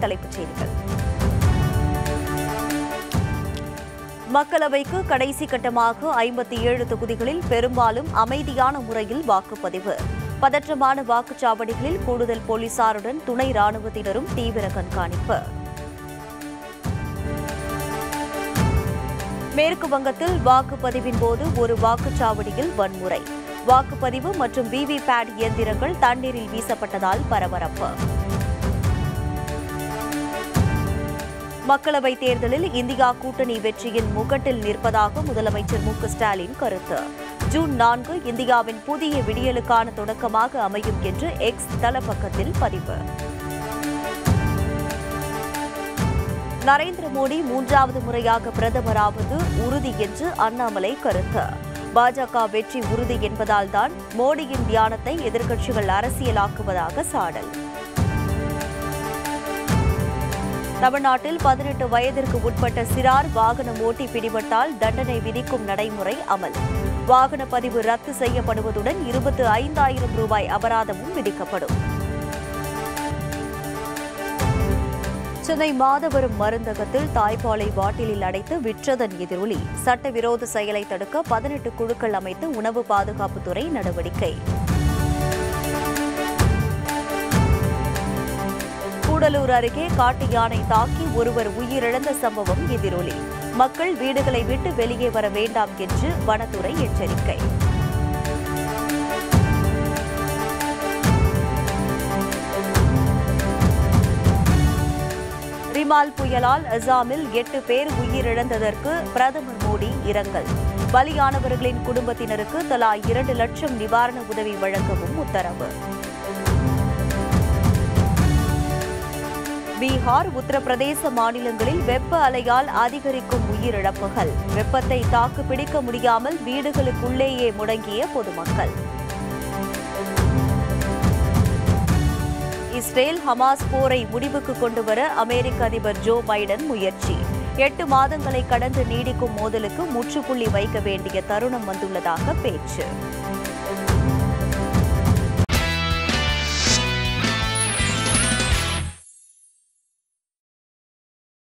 தலைப்புச் செய்திகள் மக்களவைக்கு கடைசி கட்டமாக ஐம்பத்தி ஏழு தொகுதிகளில் பெரும்பாலும் அமைதியான முறையில் வாக்குப்பதிவு பதற்றமான வாக்குச்சாவடிகளில் கூடுதல் போலீசாருடன் துணை ராணுவத்தினரும் தீவிர கண்காணிப்பு மேற்கு வங்கத்தில் வாக்குப்பதிவின் போது ஒரு வாக்குச்சாவடியில் வன்முறை வாக்குப்பதிவு மற்றும் விவிபேட் இயந்திரங்கள் தண்ணீரில் வீசப்பட்டதால் பரபரப்பு மக்களவைத் தேர்தலில் இந்தியா கூட்டணி வெற்றியின் முகட்டில் நிற்பதாக முதலமைச்சர் மு க ஸ்டாலின் கருத்து ஜூன் நான்கு இந்தியாவின் புதிய விடியலுக்கான தொடக்கமாக அமையும் என்று எக்ஸ் தளப்பக்கத்தில் பதிவு நரேந்திர மோடி மூன்றாவது முறையாக பிரதமராவது உறுதி என்று அண்ணாமலை கருத்து பாஜக வெற்றி உறுதி என்பதால் தான் மோடியின் தியானத்தை எதிர்க்கட்சிகள் அரசியலாக்குவதாக சாடல் தமிழ்நாட்டில் பதினெட்டு வயதிற்கு உட்பட்ட சிறார் வாகனம் ஓட்டி பிடிபட்டால் தண்டனை விதிக்கும் நடைமுறை அமல் வாகன பதிவு ரத்து செய்யப்படுவதுடன் இருபத்து ஐந்தாயிரம் ரூபாய் அபராதமும் விதிக்கப்படும் சென்னை மாதவரம் மருந்தகத்தில் தாய்ப்பாலை பாட்டிலில் அடைத்து விற்றதன் எதிரொலி சட்டவிரோத செயலை தடுக்க பதினெட்டு குழுக்கள் அமைத்து உணவு பாதுகாப்புத்துறை நடவடிக்கை கூடலூர் அருகே காட்டு யானை தாக்கி ஒருவர் உயிரிழந்த சம்பவம் எதிரொலி மக்கள் வீடுகளை விட்டு வெளியே வர வேண்டாம் என்று வனத்துறை எச்சரிக்கை ரிமால் புயலால் அசாமில் எட்டு பேர் உயிரிழந்ததற்கு பிரதமர் மோடி இரங்கல் பலியானவர்களின் குடும்பத்தினருக்கு தலா இரண்டு லட்சம் நிவாரண உதவி வழங்கவும் உத்தரவு பீகார் உத்தரப்பிரதேச மாநிலங்களில் வெப்ப அலையால் அதிகரிக்கும் உயிரிழப்புகள் வெப்பத்தை தாக்கு பிடிக்க முடியாமல் வீடுகளுக்குள்ளேயே முடங்கிய பொதுமக்கள் இஸ்ரேல் ஹமாஸ் போரை முடிவுக்கு கொண்டுவர அமெரிக்க அதிபர் ஜோ பைடன் முயற்சி எட்டு மாதங்களை கடந்து நீடிக்கும் மோதலுக்கு முற்றுப்புள்ளி வைக்க வேண்டிய தருணம் வந்துள்ளதாக பேச்சு